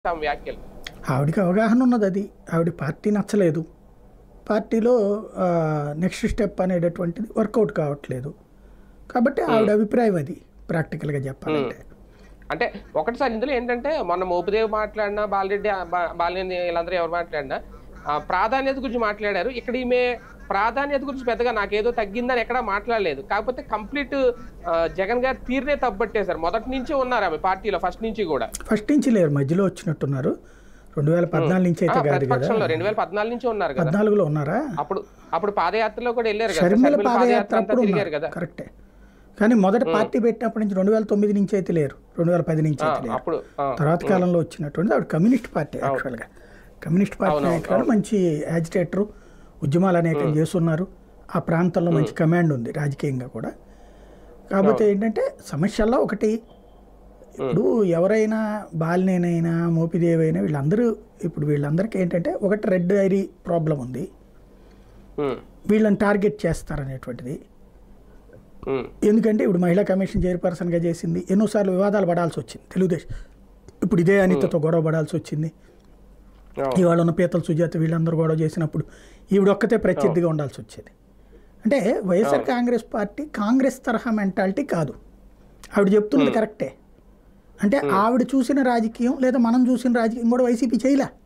ఆమె వ్యాఖ్యలు ఆవిడకి అవగాహన ఉన్నది అది ఆవిడ పార్టీ నచ్చలేదు పార్టీలో నెక్స్ట్ స్టెప్ అనేటటువంటిది వర్కౌట్ కావట్లేదు కాబట్టి ఆవిడ అభిప్రాయం అది ప్రాక్టికల్గా చెప్పాలంటే అంటే ఒకటి సార్ ఇందులో ఏంటంటే మొన్న మోపిదేవి మాట్లాడినా బాలరెడ్డి బా- బాలినేని వీళ్ళందరూ ఎవరు మాట్లాడినా ఆ, ప్రాధాన్యత గురించి మాట్లాడారు ఇక్కడ ఈమె ప్రాధాన్యత గురించి పెద్దగా నాకేదో తగ్గిందని ఎక్కడా మాట్లాడలేదు కాకపోతే కంప్లీట్ జగన్ గారు తీరునే తప్పట్టేశారు మొదటి నుంచి ఉన్నారు ఆమె పార్టీలో ఫస్ట్ నుంచి కూడా ఫస్ట్ నుంచి లేరు మధ్యలో వచ్చినట్టున్నారు రెండు వేల పద్నాలుగు నుంచి అయితే ఆ, కాదు కదా ప్రతిపక్షంలో రెండు వేల పద్నాలుగు నుంచి ఉన్నారు కదా పద్నాలుగులో ఉన్నారా అప్పుడు అప్పుడు పాదయాత్రలో కూడా వెళ్ళారు కదా షర్మిల షర్మిల పాదయాత్ర పాదయాత్ర అంతా అప్పుడు తిరిగారు ఉన్నారు కదా కరెక్టే కానీ మొదట పార్టీ పెట్టినప్పటి నుంచి రెండు వేల తొమ్మిది నుంచి అయితే లేరు రెండు వేల పది నుంచి ఆ, అయితే లేరు అప్పుడు ఆ, తర్వాత కాలంలో వచ్చినటువంటి ఆవిడ కమ్యూనిస్ట్ పార్టీ యాక్చువల్గా కమ్యూనిస్ట్ పార్టీ నాయకురాలు మంచి యాజిటేటరు ఉద్యమాలు అనేకం చేస్తున్నారు ఆ ప్రాంతంలో మంచి కమాండ్ ఉంది రాజకీయంగా కూడా కాకపోతే ఏంటంటే సమస్యల్లో ఒకటి ఇప్పుడు ఎవరైనా బాలినేనైనా మోపిదేవైనా వీళ్ళందరూ ఇప్పుడు వీళ్ళందరికీ ఏంటంటే ఒకటి రెడ్ డైరీ ప్రాబ్లం ఉంది ఉమ్, వీళ్ళని టార్గెట్ చేస్తారనేటువంటిది ఉమ్, ఎందుకంటే ఇప్పుడు మహిళా కమిషన్ చైర్పర్సన్గా చేసింది ఎన్నోసార్లు వివాదాలు పడాల్సి వచ్చింది తెలుగుదేశం ఇప్పుడు ఇదే అనితతో గొడవ పడాల్సి వచ్చింది అవును. ఇవాళ ఉన్న పీతల సుజాత వీళ్ళందరూ గొడవ చేసినప్పుడు ఈవిడ ఒక్కతే ప్రత్యర్థిగా ఉండాల్సి వచ్చేది అంటే వైఎస్ఆర్ కాంగ్రెస్ పార్టీ కాంగ్రెస్ తరహా మెంటాలిటీ కాదు ఆవిడ చెప్తున్నది కరెక్టే అంటే ఆవిడ చూసిన రాజకీయం లేదా మనం చూసిన రాజకీయం కూడా వైసీపీ చేయలే